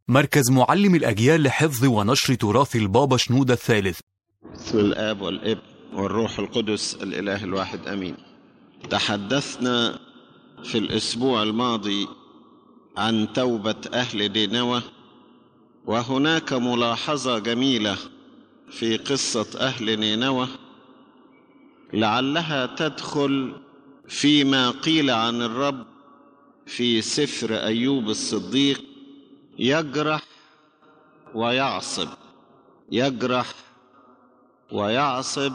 مركز معلم الأجيال لحفظ ونشر تراث البابا شنودة الثالث بسم الآب والابن والروح القدس الإله الواحد أمين تحدثنا في الأسبوع الماضي عن توبة أهل نينوى وهناك ملاحظة جميلة في قصة أهل نينوى لعلها تدخل فيما قيل عن الرب في سفر أيوب الصديق يجرح ويعصب يجرح ويعصب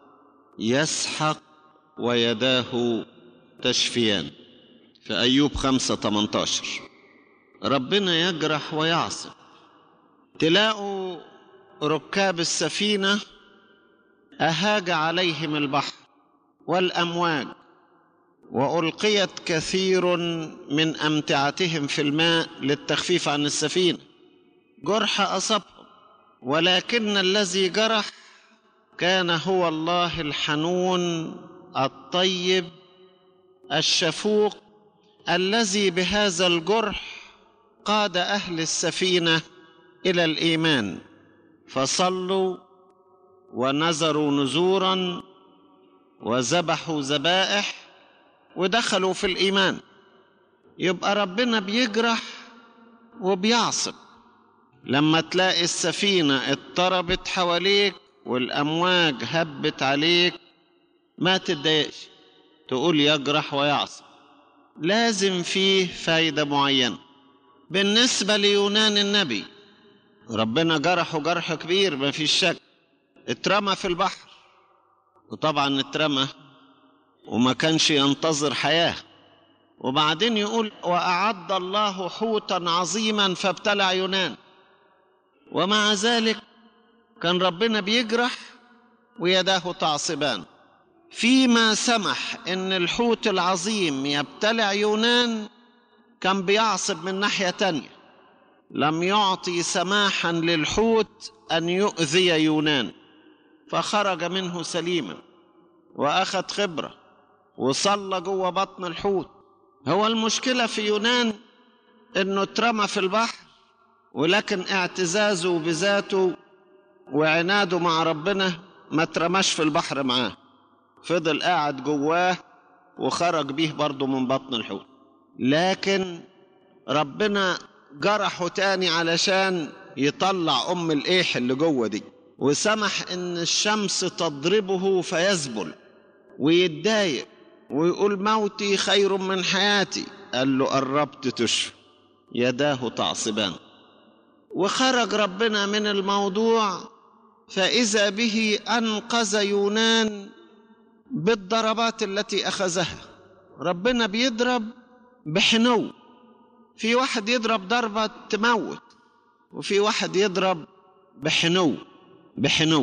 يسحق ويداه تشفيان في أيوب خمسة 18 ربنا يجرح ويعصب تلاقوا ركاب السفينة أهاج عليهم البحر والأمواج وألقيت كثير من أمتعتهم في الماء للتخفيف عن السفينة جرح أصابهم ولكن الذي جرح كان هو الله الحنون الطيب الشفوق الذي بهذا الجرح قاد أهل السفينة إلى الإيمان فصلوا ونذروا نذورا وذبحوا ذبائح ودخلوا في الإيمان يبقى ربنا بيجرح وبيعصب لما تلاقي السفينة اضطربت حواليك والأمواج هبت عليك ما تتضايقش تقول يجرح ويعصب لازم فيه فايدة معينة بالنسبة ليونان النبي ربنا جرحه جرح كبير ما فيش شك اترمى في البحر وطبعا اترمى وما كانش ينتظر حياة وبعدين يقول وأعد الله حوتا عظيما فابتلع يونان ومع ذلك كان ربنا بيجرح ويداه تعصبان فيما سمح ان الحوت العظيم يبتلع يونان كان بيعصب من ناحية تانية لم يعطي سماحا للحوت ان يؤذي يونان فخرج منه سليما واخذ خبره وصلى جوه بطن الحوت هو المشكله في يونان انه اترمى في البحر ولكن اعتزازه بذاته وعناده مع ربنا ما اترماش في البحر معاه فضل قاعد جواه وخرج بيه برضه من بطن الحوت لكن ربنا جرحه تاني علشان يطلع ام الايح اللي جوه دي وسمح ان الشمس تضربه فيذبل ويتضايق ويقول موتي خير من حياتي قال له قربت تشفى يداه تعصبان وخرج ربنا من الموضوع فاذا به انقذ يونان بالضربات التي اخذها ربنا بيضرب بحنو في واحد يضرب ضربه تموت وفي واحد يضرب بحنو بحنو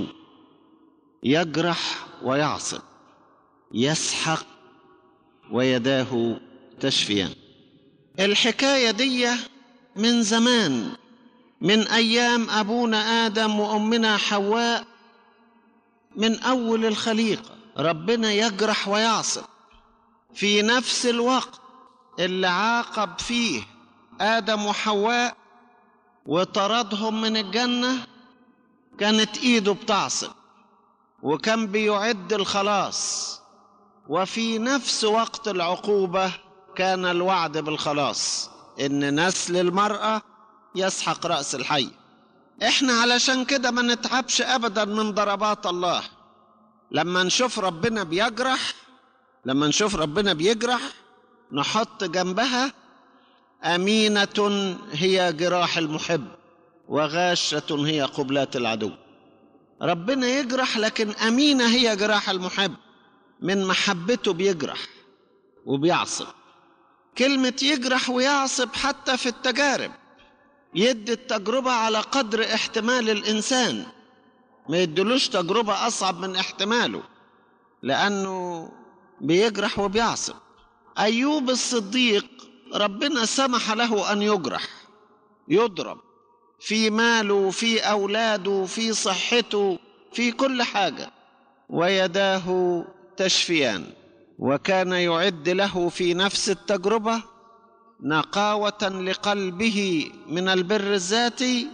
يجرح ويعصب يسحق ويداه تشفيان الحكايه دي من زمان من ايام ابونا ادم وامنا حواء من اول الخليقه ربنا يجرح ويعصب في نفس الوقت اللي عاقب فيه ادم وحواء وطردهم من الجنه كانت ايده بتعصب وكان بيعد الخلاص وفي نفس وقت العقوبه كان الوعد بالخلاص ان نسل المراه يسحق راس الحي احنا علشان كده ما نتعبش ابدا من ضربات الله لما نشوف ربنا بيجرح لما نشوف ربنا بيجرح نحط جنبها امينه هي جراح المحب وغاشه هي قبلات العدو ربنا يجرح لكن امينه هي جراح المحب من محبته بيجرح وبيعصب كلمه يجرح ويعصب حتى في التجارب يدي التجربه على قدر احتمال الانسان ما يدلوش تجربه اصعب من احتماله لانه بيجرح وبيعصب ايوب الصديق ربنا سمح له ان يجرح يضرب في ماله في اولاده في صحته في كل حاجه ويداه تشفيان وكان يعد له في نفس التجربه نقاوة لقلبه من البر الذاتي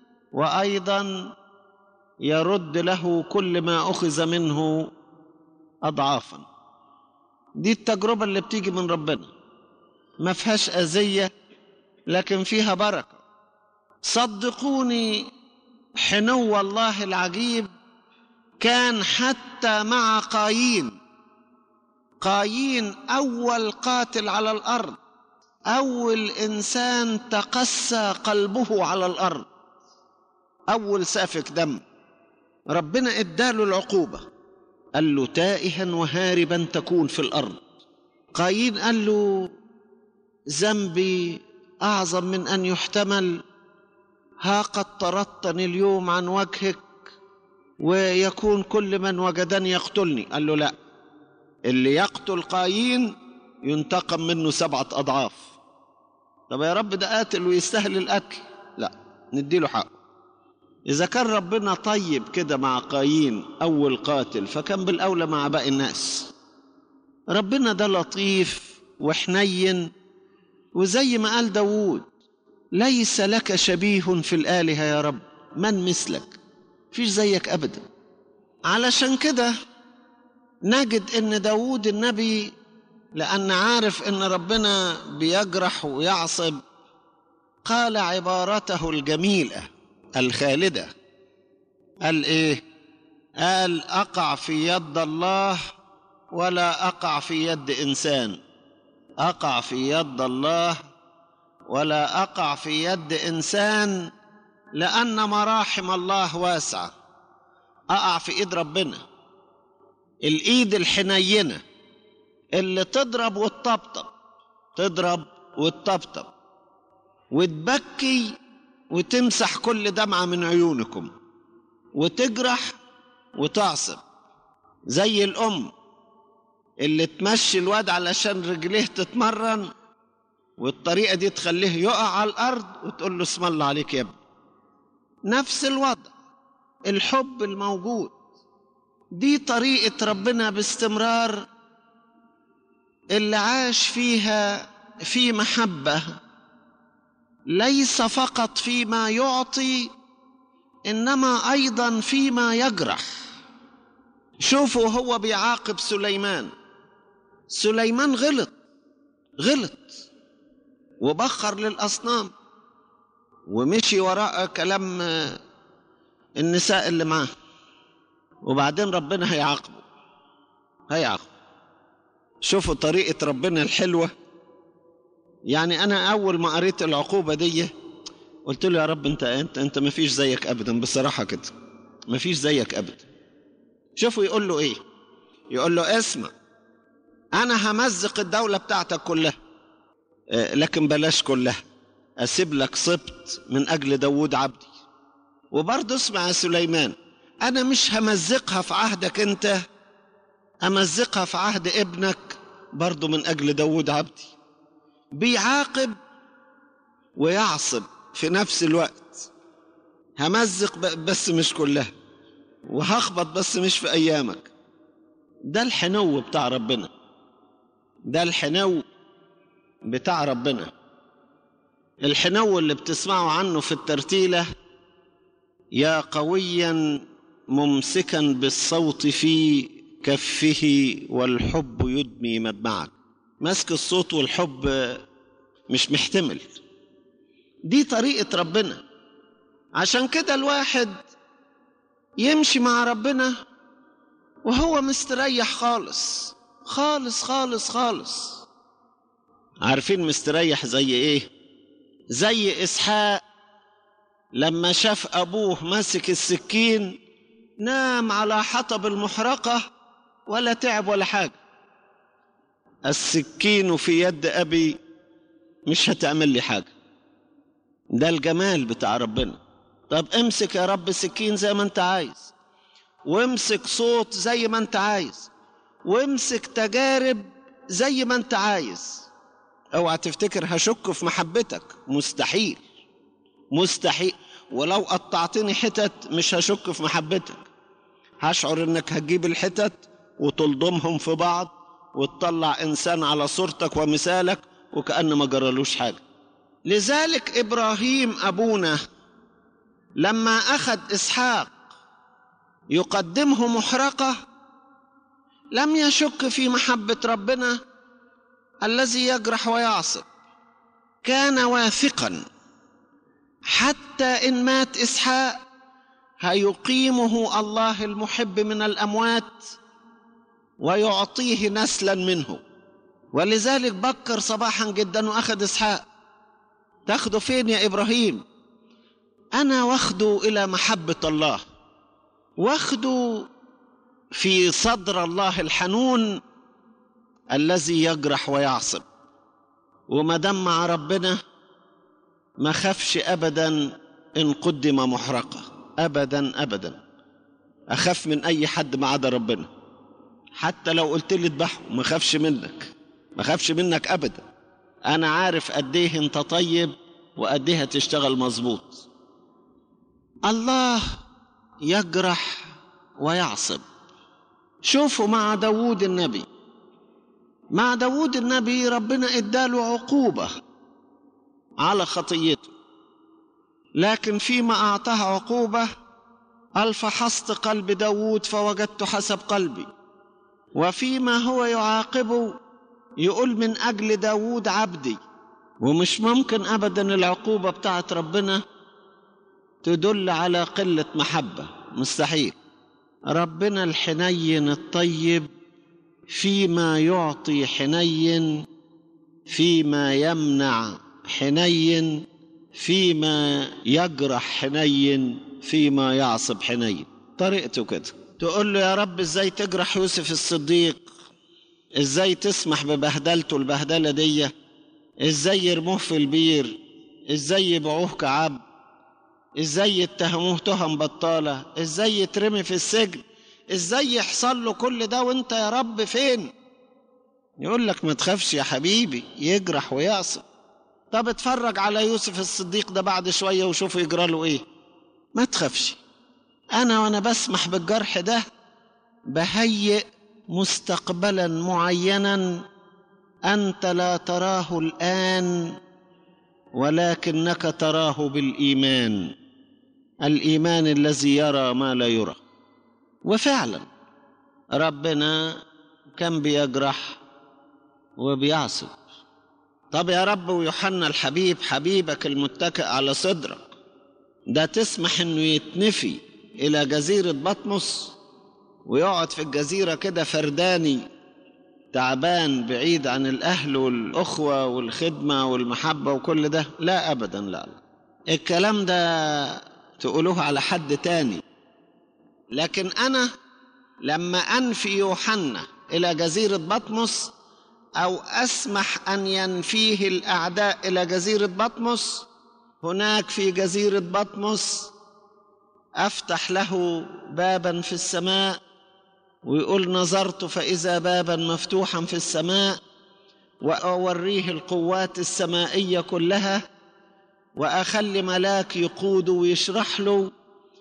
وأيضا يرد له كل ما أخذ منه أضعافا دي التجربة اللي بتيجي من ربنا ما فيهاش أذية لكن فيها بركة صدقوني حنو الله العجيب كان حتى مع قايين قايين أول قاتل على الأرض أول إنسان تقسى قلبه على الأرض أول سافك دم ربنا اداله العقوبة قال له تائها وهاربا تكون في الأرض قايين قال له ذنبي أعظم من أن يحتمل ها قد طردتني اليوم عن وجهك ويكون كل من وجدني يقتلني قال له لا اللي يقتل قايين ينتقم منه سبعة أضعاف طب يا رب ده قاتل ويستاهل القتل لا نديله حقه إذا كان ربنا طيب كده مع قايين أول قاتل فكان بالأولى مع باقي الناس ربنا ده لطيف وحنين وزي ما قال داوود ليس لك شبيه في الآلهة يا رب من مثلك فيش زيك أبدا علشان كده نجد ان داوود النبي لأن عارف ان ربنا بيجرح ويعصب قال عبارته الجميلة الخالدة قال ايه قال أقع في يد الله ولا أقع في يد إنسان أقع في يد الله ولا أقع في يد إنسان لأن مراحم الله واسعة أقع في إيد ربنا الإيد الحنينة اللي تضرب وتطبطب تضرب وتطبطب وتبكي وتمسح كل دمعة من عيونكم وتجرح وتعصب زي الأم اللي تمشي الواد علشان رجليه تتمرن والطريقة دي تخليه يقع على الأرض وتقول له اسم الله عليك يا ابني نفس الوضع الحب الموجود دي طريقة ربنا باستمرار اللي عاش فيها في محبة ليس فقط فيما يعطي إنما أيضا فيما يجرح شوفوا هو بيعاقب سليمان سليمان غلط غلط وبخر للأصنام ومشي وراء كلام النساء اللي معاه وبعدين ربنا هيعاقبه هيعاقبه شوفوا طريقة ربنا الحلوة يعني أنا أول ما قريت العقوبة دي قلت له يا رب أنت أنت أنت ما فيش زيك أبدا بصراحة كده ما فيش زيك أبدا شوفوا يقول له إيه يقول له اسمع أنا همزق الدولة بتاعتك كلها لكن بلاش كلها أسيب لك سبط من أجل داود عبدي وبرضه اسمع يا سليمان أنا مش همزقها في عهدك أنت أمزقها في عهد ابنك برضه من أجل داود عبدي بيعاقب ويعصب في نفس الوقت همزق بس مش كلها وهخبط بس مش في أيامك ده الحنو بتاع ربنا ده الحنو بتاع ربنا الحنو اللي بتسمعوا عنه في الترتيلة يا قويا ممسكا بالصوت في كفه والحب يدمي مدمعك ماسك الصوت والحب مش محتمل دي طريقة ربنا عشان كده الواحد يمشي مع ربنا وهو مستريح خالص خالص خالص خالص عارفين مستريح زي ايه زي اسحاق لما شاف ابوه ماسك السكين نام على حطب المحرقه ولا تعب ولا حاجه السكين في يد ابي مش هتعمل لي حاجه ده الجمال بتاع ربنا طب امسك يا رب سكين زي ما انت عايز وامسك صوت زي ما انت عايز وامسك تجارب زي ما انت عايز اوعى تفتكر هشك في محبتك مستحيل مستحيل ولو قطعتني حتت مش هشك في محبتك هشعر انك هتجيب الحتت وتلضمهم في بعض وتطلع انسان على صورتك ومثالك وكأن ما جرالوش حاجة لذلك إبراهيم أبونا لما أخذ إسحاق يقدمه محرقة لم يشك في محبة ربنا الذي يجرح ويعصب كان واثقا حتى إن مات إسحاق هيقيمه الله المحب من الأموات ويعطيه نسلا منه ولذلك بكر صباحا جدا واخذ اسحاق تاخده فين يا ابراهيم انا واخده الى محبه الله واخده في صدر الله الحنون الذي يجرح ويعصب وما دام مع ربنا ما خافش ابدا ان قدم محرقه ابدا ابدا اخاف من اي حد ما عدا ربنا حتى لو قلت لي اذبحه ما خافش منك ما خافش منك ابدا انا عارف قد ايه انت طيب وقد ايه هتشتغل مظبوط الله يجرح ويعصب شوفوا مع داوود النبي مع داوود النبي ربنا اداله عقوبة على خطيته لكن فيما أعطاه عقوبة قال فحصت قلب داوود فوجدت حسب قلبي وفيما هو يعاقبه يقول من أجل داوود عبدي ومش ممكن أبدا العقوبة بتاعت ربنا تدل على قلة محبة مستحيل ربنا الحنين الطيب فيما يعطي حنين فيما يمنع حنين فيما يجرح حنين فيما يعصب حنين طريقته كده تقول له يا رب ازاي تجرح يوسف الصديق ازاي تسمح ببهدلته البهدلة دي ازاي يرموه في البير ازاي يبيعوه كعبد ازاي يتهموه تهم بطالة ازاي يترمي في السجن ازاي يحصل له كل ده وانت يا رب فين يقول لك ما تخافش يا حبيبي يجرح ويعصب طب اتفرج على يوسف الصديق ده بعد شوية وشوف يجرى له ايه ما تخافش انا وانا بسمح بالجرح ده بهيئ مستقبلا معينا انت لا تراه الان ولكنك تراه بالايمان الايمان الذي يرى ما لا يرى وفعلا ربنا كان بيجرح وبيعصب طب يا رب ويوحنا الحبيب حبيبك المتكئ على صدرك ده تسمح انه يتنفي الى جزيره بطمس ويقعد في الجزيره كده فرداني تعبان بعيد عن الاهل والاخوه والخدمه والمحبه وكل ده لا ابدا لا, لا. الكلام ده تقولوه على حد تاني لكن انا لما انفي يوحنا الى جزيره بطمس او اسمح ان ينفيه الاعداء الى جزيره بطمس هناك في جزيره بطمس افتح له بابا في السماء ويقول نظرت فاذا بابا مفتوحا في السماء واوريه القوات السمائيه كلها واخلي ملاك يقوده ويشرح له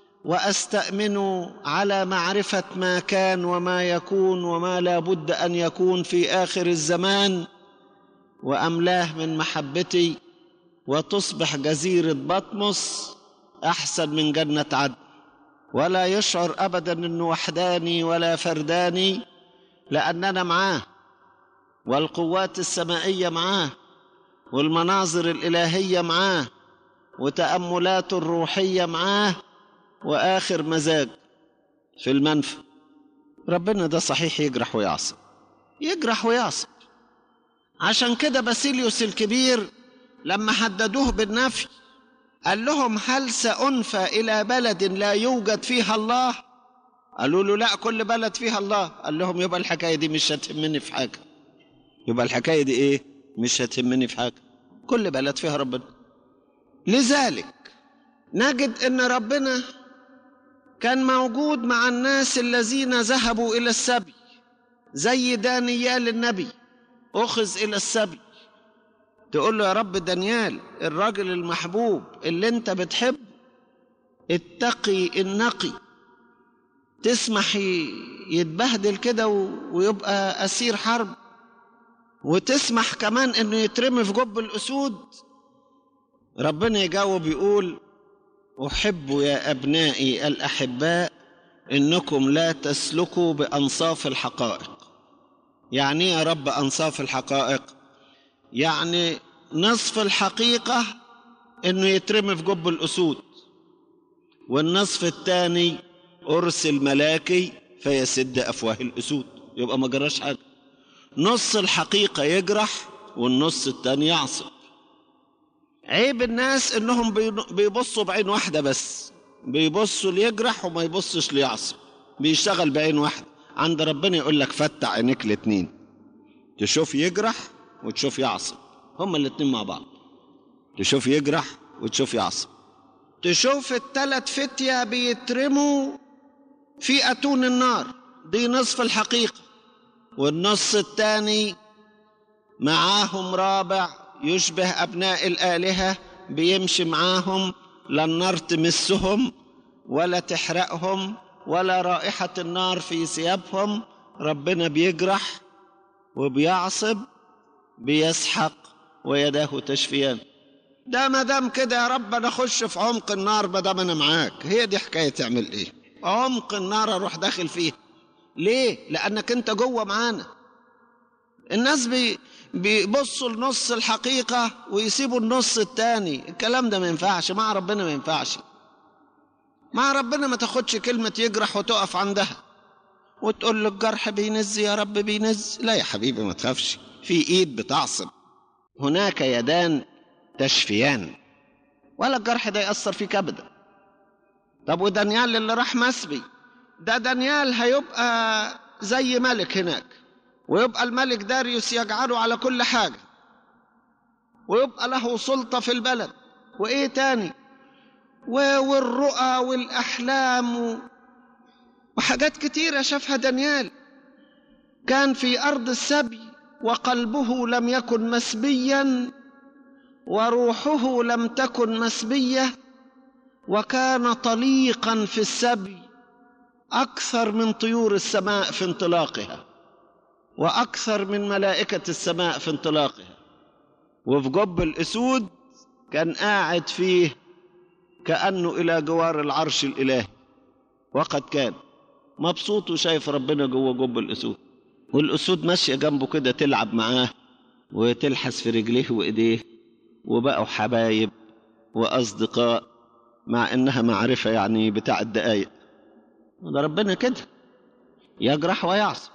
واستامن على معرفه ما كان وما يكون وما لا بد ان يكون في اخر الزمان واملاه من محبتي وتصبح جزيره بطمس احسن من جنه عدن ولا يشعر ابدا انه وحداني ولا فرداني لاننا معاه والقوات السمائيه معاه والمناظر الالهيه معاه وتاملاته الروحيه معاه واخر مزاج في المنفى ربنا ده صحيح يجرح ويعصب يجرح ويعصب عشان كده باسيليوس الكبير لما حددوه بالنفي قال لهم هل سأنفى إلى بلد لا يوجد فيها الله قالوا له لا كل بلد فيها الله قال لهم يبقى الحكاية دي مش هتهمني في حاجة يبقى الحكاية دي إيه مش هتهمني في حاجة كل بلد فيها ربنا لذلك نجد ان ربنا كان موجود مع الناس الذين ذهبوا الى السبي زي دانيال النبي اخذ الى السبي تقول له يا رب دانيال الراجل المحبوب اللي انت بتحب اتقي النقي تسمح يتبهدل كده ويبقى اسير حرب وتسمح كمان انه يترمي في جب الاسود ربنا يجاوب يقول احب يا ابنائي الاحباء انكم لا تسلكوا بانصاف الحقائق يعني ايه يا رب انصاف الحقائق يعني نصف الحقيقه انه يترمي في جب الاسود والنصف الثاني ارسل ملاكي فيسد افواه الاسود يبقى ما جراش حاجه نص الحقيقه يجرح والنص الثاني يعصب عيب الناس انهم بيبصوا بعين واحده بس بيبصوا ليجرح وما يبصش ليعصب بيشتغل بعين واحده عند ربنا يقول لك فتح عينيك الاتنين تشوف يجرح وتشوف يعصب هما الاتنين مع بعض تشوف يجرح وتشوف يعصب تشوف التلات فتية بيترموا في أتون النار دي نصف الحقيقة والنص الثاني معاهم رابع يشبه أبناء الآلهة بيمشي معاهم لا النار تمسهم ولا تحرقهم ولا رائحة النار في ثيابهم ربنا بيجرح وبيعصب بيسحق ويداه تشفيان ده ما دام كده يا رب انا اخش في عمق النار ما دام انا معاك هي دي حكايه تعمل ايه عمق النار اروح داخل فيها ليه لانك انت جوه معانا الناس بي بيبصوا لنص الحقيقه ويسيبوا النص التاني الكلام ده ما ينفعش مع ربنا ما ينفعش مع ربنا ما تاخدش كلمه يجرح وتقف عندها وتقول له الجرح بينز يا رب بينز لا يا حبيبي ما تخافش في ايد بتعصب هناك يدان تشفيان ولا الجرح ده يأثر فيك أبدا طب ودانيال اللي راح مسبي ده دانيال هيبقى زي ملك هناك ويبقى الملك داريوس يجعله على كل حاجة ويبقى له سلطة في البلد وإيه تاني والرؤى والأحلام وحاجات كتيرة شافها دانيال كان في أرض السبي وقلبه لم يكن مسبيا وروحه لم تكن مسبيه وكان طليقا في السبي اكثر من طيور السماء في انطلاقها واكثر من ملائكه السماء في انطلاقها وفي جب الاسود كان قاعد فيه كانه الى جوار العرش الالهي وقد كان مبسوط وشايف ربنا جوه جب الاسود والاسود ماشيه جنبه كده تلعب معاه وتلحس في رجليه وايديه وبقوا حبايب واصدقاء مع انها معرفه يعني بتاع الدقايق ده ربنا كده يجرح ويعصب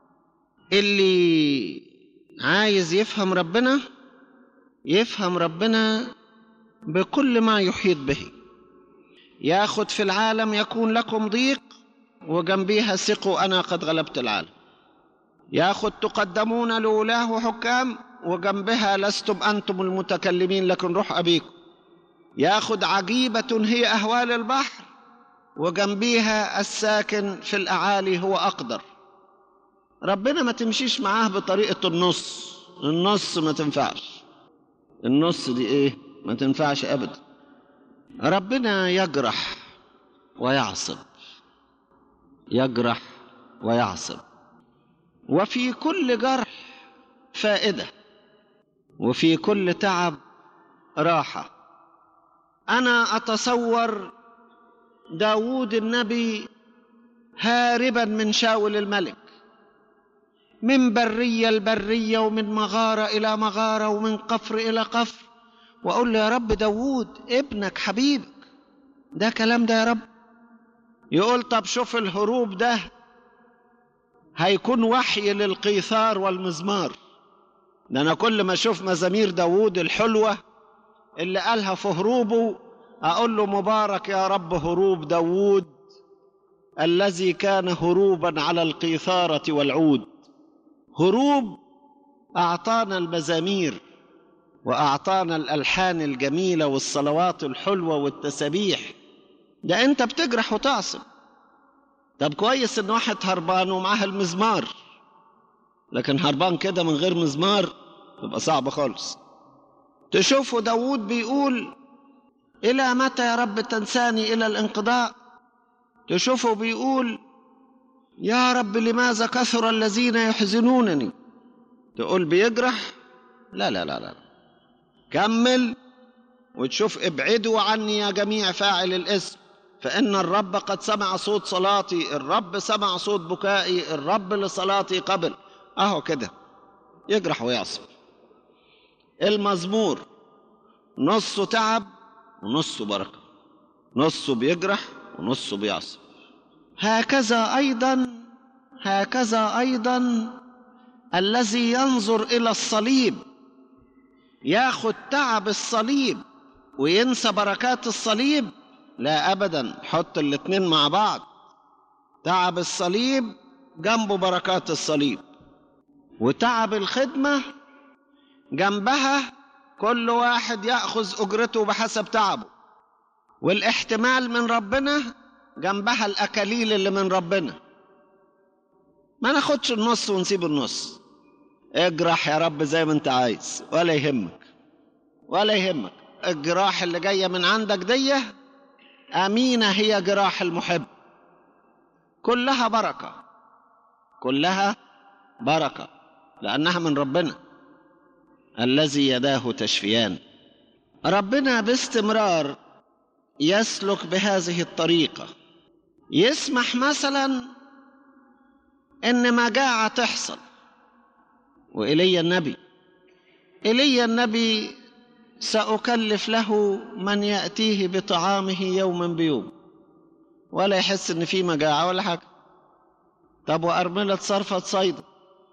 اللي عايز يفهم ربنا يفهم ربنا بكل ما يحيط به ياخد في العالم يكون لكم ضيق وجنبيها ثقوا انا قد غلبت العالم ياخد تقدمون لولاه وحكام وجنبها لستم انتم المتكلمين لكن روح ابيكم ياخد عجيبه هي اهوال البحر وجنبيها الساكن في الاعالي هو اقدر ربنا ما تمشيش معاه بطريقه النص النص ما تنفعش النص دي ايه ما تنفعش ابدا ربنا يجرح ويعصب يجرح ويعصب وفي كل جرح فائده وفي كل تعب راحه انا اتصور داوود النبي هاربا من شاول الملك من بريه لبريه ومن مغاره الى مغاره ومن قفر الى قفر واقول له يا رب داوود ابنك حبيبك ده كلام ده يا رب يقول طب شوف الهروب ده هيكون وحي للقيثار والمزمار ده انا كل ما اشوف مزامير داوود الحلوه اللي قالها في هروبه اقول له مبارك يا رب هروب داوود الذي كان هروبا على القيثاره والعود هروب اعطانا المزامير واعطانا الالحان الجميله والصلوات الحلوه والتسابيح ده انت بتجرح وتعصب طب كويس ان واحد هربان ومعاه المزمار لكن هربان كده من غير مزمار تبقى صعبة خالص تشوفوا داود بيقول إلى متى يا رب تنساني إلى الانقضاء تشوفوا بيقول يا رب لماذا كثر الذين يحزنونني تقول بيجرح لا لا لا لا كمل وتشوف ابعدوا عني يا جميع فاعل الاسم فإن الرب قد سمع صوت صلاتي الرب سمع صوت بكائي الرب لصلاتي قبل أهو كده يجرح ويعصب المزمور نصه تعب ونصه بركة نصه بيجرح ونصه بيعصب هكذا أيضا هكذا أيضا الذي ينظر إلى الصليب ياخد تعب الصليب وينسى بركات الصليب لا ابدا حط الاتنين مع بعض تعب الصليب جنبه بركات الصليب وتعب الخدمه جنبها كل واحد ياخذ اجرته بحسب تعبه والاحتمال من ربنا جنبها الاكاليل اللي من ربنا ما ناخدش النص ونسيب النص اجرح يا رب زي ما انت عايز ولا يهمك ولا يهمك الجراح اللي جايه من عندك دي امينه هي جراح المحب كلها بركه كلها بركه لانها من ربنا الذي يداه تشفيان ربنا باستمرار يسلك بهذه الطريقه يسمح مثلا ان مجاعه تحصل وإلي النبي إلي النبي سأكلف له من يأتيه بطعامه يوما بيوم ولا يحس إن في مجاعة ولا حاجة طب وأرملة صرفة صيدا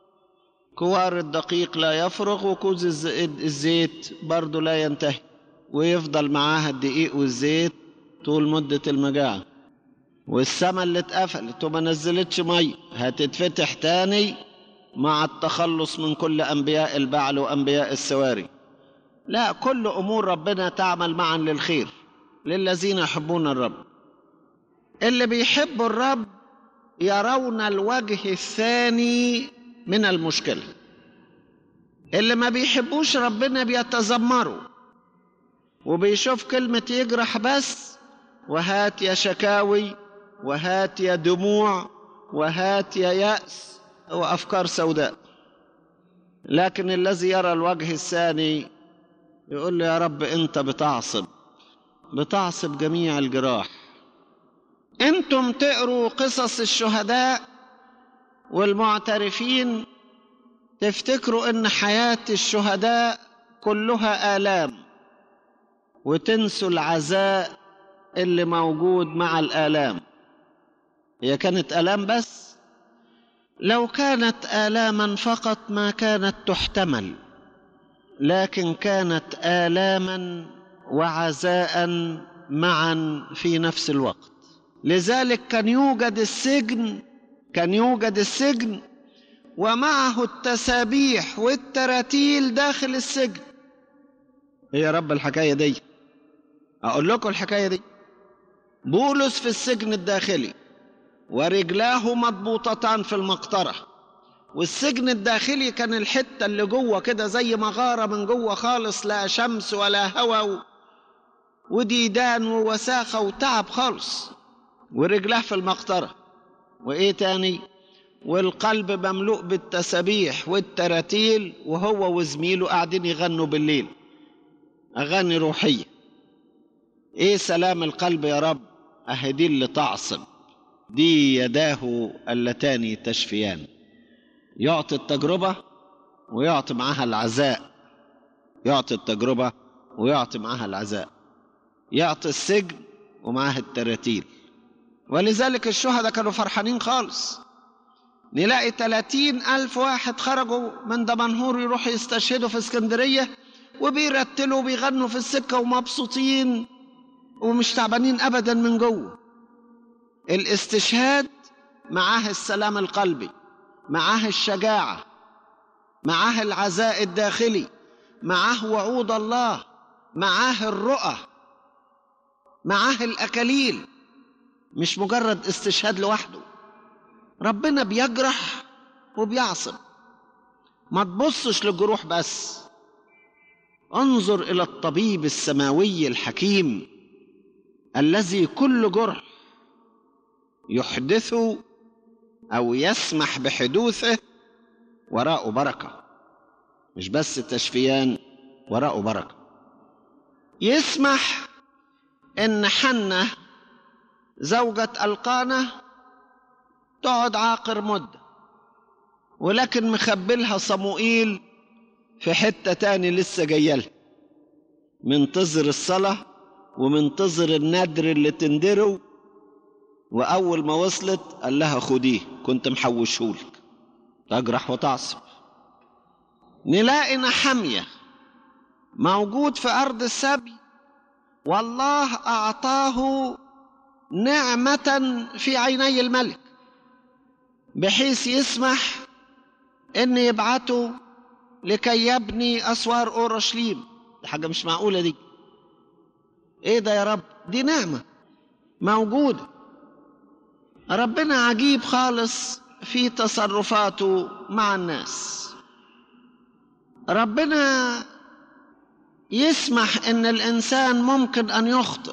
كوار الدقيق لا يفرغ وكوز الزيت برضه لا ينتهي ويفضل معاها الدقيق والزيت طول مدة المجاعة والسما اللي اتقفلت وما نزلتش مية هتتفتح تاني مع التخلص من كل انبياء البعل وانبياء السواري لا كل امور ربنا تعمل معا للخير للذين يحبون الرب اللي بيحبوا الرب يرون الوجه الثاني من المشكله اللي ما بيحبوش ربنا بيتذمروا وبيشوف كلمه يجرح بس وهات يا شكاوي وهات يا دموع وهات يا يأس وأفكار سوداء لكن الذي يرى الوجه الثاني يقول له يا رب أنت بتعصب بتعصب جميع الجراح أنتم تقروا قصص الشهداء والمعترفين تفتكروا أن حياة الشهداء كلها آلام وتنسوا العزاء اللي موجود مع الآلام هي كانت آلام بس لو كانت آلاما فقط ما كانت تحتمل لكن كانت آلاما وعزاء معا في نفس الوقت لذلك كان يوجد السجن كان يوجد السجن ومعه التسابيح والتراتيل داخل السجن هي يا رب الحكايه دي اقول لكم الحكايه دي بولس في السجن الداخلي ورجلاه مضبوطتان في المقطرة والسجن الداخلي كان الحتة اللي جوه كده زي مغارة من جوه خالص لا شمس ولا هوا وديدان ووساخة وتعب خالص ورجلاه في المقطرة وإيه تاني والقلب مملوء بالتسابيح والتراتيل وهو وزميله قاعدين يغنوا بالليل أغاني روحية إيه سلام القلب يا رب أهدي اللي تعصب دي يداه اللتان تشفيان يعطي التجربة ويعطي معها العزاء يعطي التجربة ويعطي معها العزاء يعطي السجن ومعها التراتيل ولذلك الشهداء كانوا فرحانين خالص نلاقي 30 ألف واحد خرجوا من دمنهور يروحوا يستشهدوا في اسكندرية وبيرتلوا وبيغنوا في السكة ومبسوطين ومش تعبانين أبدا من جوه الاستشهاد معاه السلام القلبي معاه الشجاعة معاه العزاء الداخلي معاه وعود الله معاه الرؤى معاه الأكاليل مش مجرد استشهاد لوحده ربنا بيجرح وبيعصب ما تبصش للجروح بس انظر الى الطبيب السماوي الحكيم الذي كل جرح يحدث او يسمح بحدوثه وراءه بركه مش بس تشفيان وراءه بركة يسمح إن حنة زوجة القانة تقعد عاقر مدة ولكن مخبلها صموئيل في حتة تاني لسه جايلها منتظر الصلاة ومنتظر الندر اللي تندره وأول ما وصلت قال لها خديه كنت محوشهولك تجرح وتعصب نلاقي نحمية موجود في أرض السبي والله أعطاه نعمة في عيني الملك بحيث يسمح ان يبعته لكي يبني اسوار اورشليم دي حاجه مش معقوله دي ايه ده يا رب دي نعمه موجوده ربنا عجيب خالص في تصرفاته مع الناس ربنا يسمح ان الانسان ممكن ان يخطئ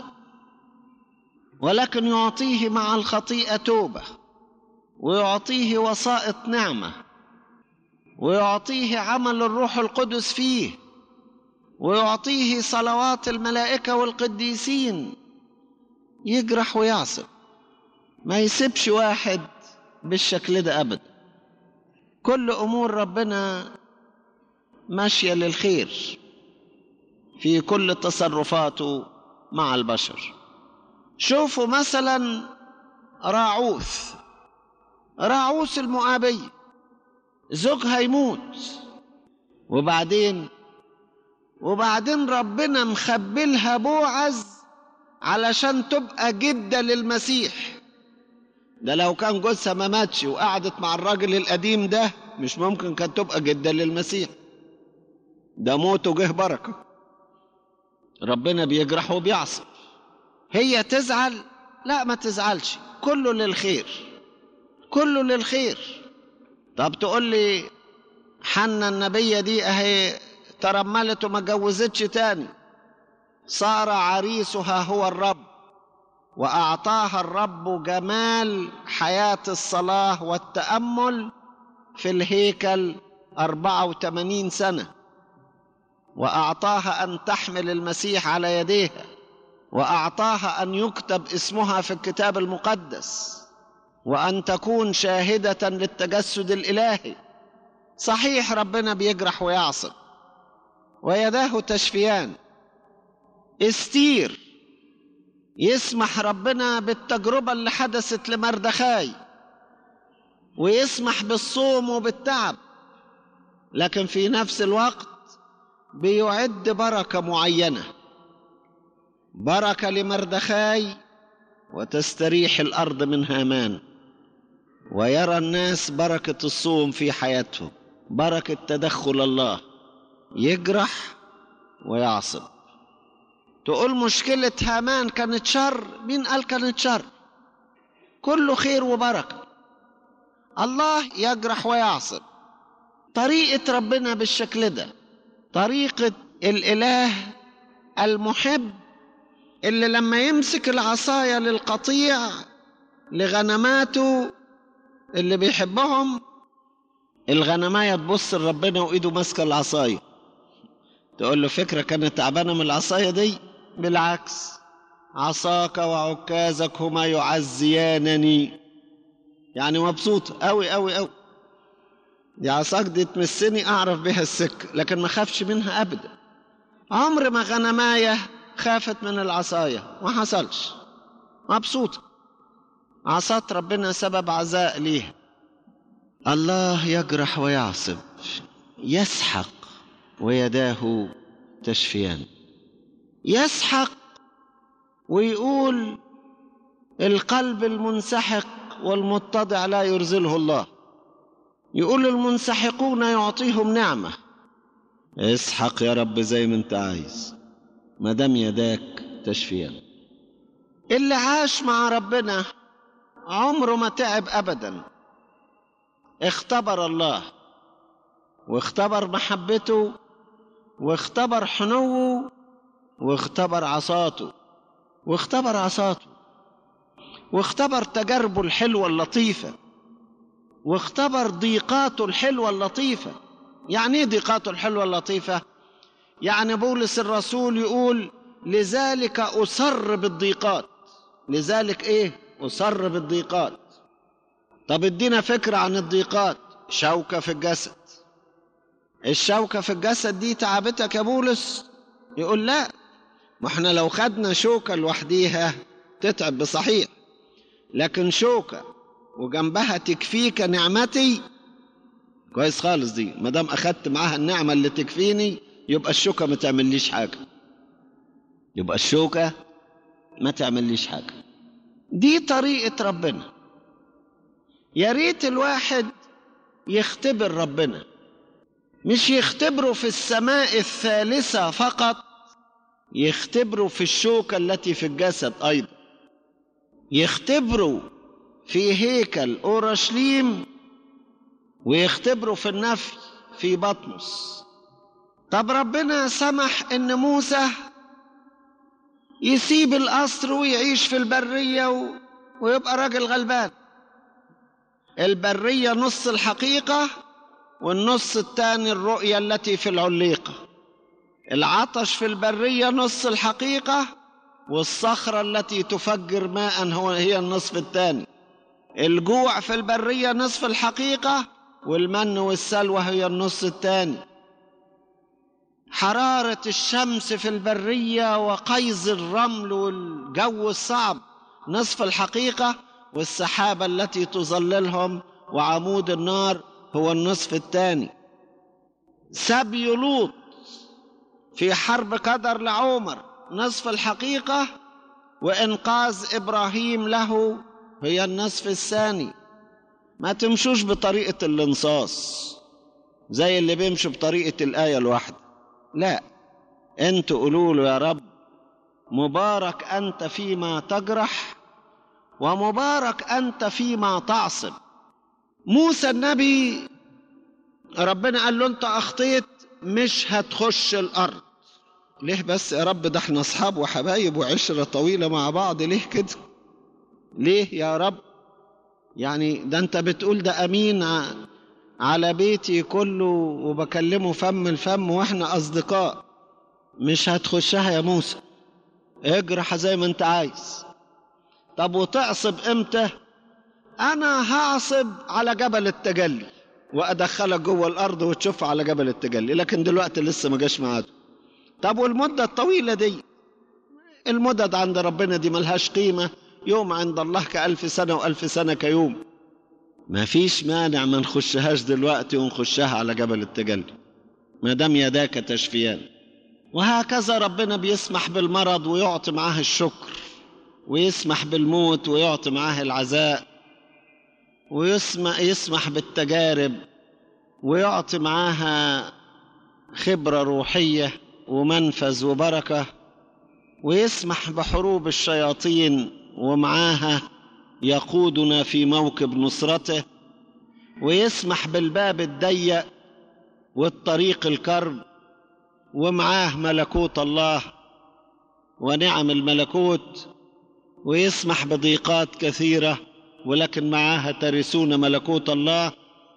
ولكن يعطيه مع الخطيئه توبه ويعطيه وسائط نعمه ويعطيه عمل الروح القدس فيه ويعطيه صلوات الملائكه والقديسين يجرح ويعصب ما يسيبش واحد بالشكل ده ابدا كل امور ربنا ماشيه للخير في كل تصرفاته مع البشر شوفوا مثلا راعوث راعوث المؤابي زوجها يموت وبعدين وبعدين ربنا مخبلها بوعز علشان تبقى جدة للمسيح ده لو كان جوزها ما ماتش وقعدت مع الراجل القديم ده مش ممكن كانت تبقى جدة للمسيح ده موته جه بركة ربنا بيجرح وبيعصب هي تزعل لا ما تزعلش كله للخير كله للخير طب تقول لي حنا النبية دي اهي ترملت وما اتجوزتش تاني صار عريسها هو الرب واعطاها الرب جمال حياه الصلاه والتامل في الهيكل اربعه وثمانين سنه واعطاها ان تحمل المسيح على يديها واعطاها ان يكتب اسمها في الكتاب المقدس وان تكون شاهده للتجسد الالهي صحيح ربنا بيجرح ويعصب ويداه تشفيان استير يسمح ربنا بالتجربه اللي حدثت لمردخاي ويسمح بالصوم وبالتعب لكن في نفس الوقت بيعد بركه معينه بركه لمردخاي وتستريح الارض من هامان ويرى الناس بركه الصوم في حياتهم بركه تدخل الله يجرح ويعصب تقول مشكلة هامان كانت شر مين قال كانت شر كله خير وبركة الله يجرح ويعصب طريقة ربنا بالشكل ده طريقة الإله المحب اللي لما يمسك العصاية للقطيع لغنماته اللي بيحبهم الغنماية تبص لربنا وإيده ماسكة العصاية تقول له فكرة كانت تعبانة من العصاية دي بالعكس عصاك وعكازك هما يعزيانني يعني مبسوط أوي أوي أوي دي عصاك دي تمسني أعرف بها السكة لكن ما خافش منها أبدا عمر ما غنماية خافت من العصاية ما حصلش مبسوطة عصات ربنا سبب عزاء ليها الله يجرح ويعصب يسحق ويداه تشفيان يسحق ويقول القلب المنسحق والمتضع لا يرزله الله يقول المنسحقون يعطيهم نعمه اسحق يا رب زي ما انت عايز ما دام يداك تشفيان اللي عاش مع ربنا عمره ما تعب ابدا اختبر الله واختبر محبته واختبر حنوه واختبر عصاته واختبر عصاته واختبر تجاربه الحلوة اللطيفة واختبر ضيقاته الحلوة اللطيفة يعني ايه ضيقاته الحلوة اللطيفة يعني بولس الرسول يقول لذلك أسر بالضيقات لذلك ايه أسر بالضيقات طب ادينا فكرة عن الضيقات شوكة في الجسد الشوكة في الجسد دي تعبتك يا بولس يقول لا ما احنا لو خدنا شوكة لوحديها تتعب بصحيح لكن شوكة وجنبها تكفيك نعمتي كويس خالص دي ما دام اخدت معاها النعمة اللي تكفيني يبقى الشوكة ما تعمليش حاجة يبقى الشوكة ما تعمليش حاجة دي طريقة ربنا يا ريت الواحد يختبر ربنا مش يختبره في السماء الثالثة فقط يختبره في الشوكة التي في الجسد أيضا يختبره في هيكل أورشليم ويختبره في النفي في بطمس طب ربنا سمح ان موسى يسيب القصر ويعيش في البرية و... ويبقى راجل غلبان البرية نص الحقيقة والنص الثاني الرؤية التي في العليقة العطش في البرية نص الحقيقة والصخرة التي تفجر ماء هو هي النصف الثاني الجوع في البرية نصف الحقيقة والمن والسلوى هي النص الثاني حرارة الشمس في البرية وقيظ الرمل والجو الصعب نصف الحقيقة والسحابة التي تظللهم وعمود النار هو النصف الثاني سبي لوط في حرب قدر لعمر نصف الحقيقة وإنقاذ إبراهيم له هي النصف الثاني ما تمشوش بطريقة الانصاص زي اللي بيمشوا بطريقة الآية الواحدة لا انتوا قولوا له يا رب مبارك أنت فيما تجرح ومبارك أنت فيما تعصب موسى النبي ربنا قال له أنت أخطيت مش هتخش الأرض ليه بس يا رب ده احنا أصحاب وحبايب وعشرة طويلة مع بعض ليه كده ليه يا رب يعني ده انت بتقول ده امين على بيتي كله وبكلمه فم الفم واحنا اصدقاء مش هتخشها يا موسى اجرح زي ما انت عايز طب وتعصب امتى انا هعصب على جبل التجلي وادخلك جوه الارض وتشوف على جبل التجلي لكن دلوقتي لسه ما جاش ميعاده طب والمده الطويله دي المدد عند ربنا دي ملهاش قيمه يوم عند الله كألف سنة وألف سنة كيوم ما فيش مانع ما نخشهاش دلوقتي ونخشها على جبل التجلي ما دام يداك تشفيان وهكذا ربنا بيسمح بالمرض ويعطي معاه الشكر ويسمح بالموت ويعطي معاه العزاء ويسمح يسمح بالتجارب ويعطي معاها خبرة روحية ومنفذ وبركة ويسمح بحروب الشياطين ومعاها يقودنا في موكب نصرته ويسمح بالباب الضيق والطريق الكرب ومعاه ملكوت الله ونعم الملكوت ويسمح بضيقات كثيره ولكن معاها ترثون ملكوت الله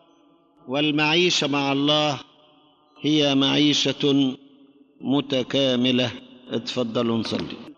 والمعيشه مع الله هي معيشه متكامله اتفضلوا نصلي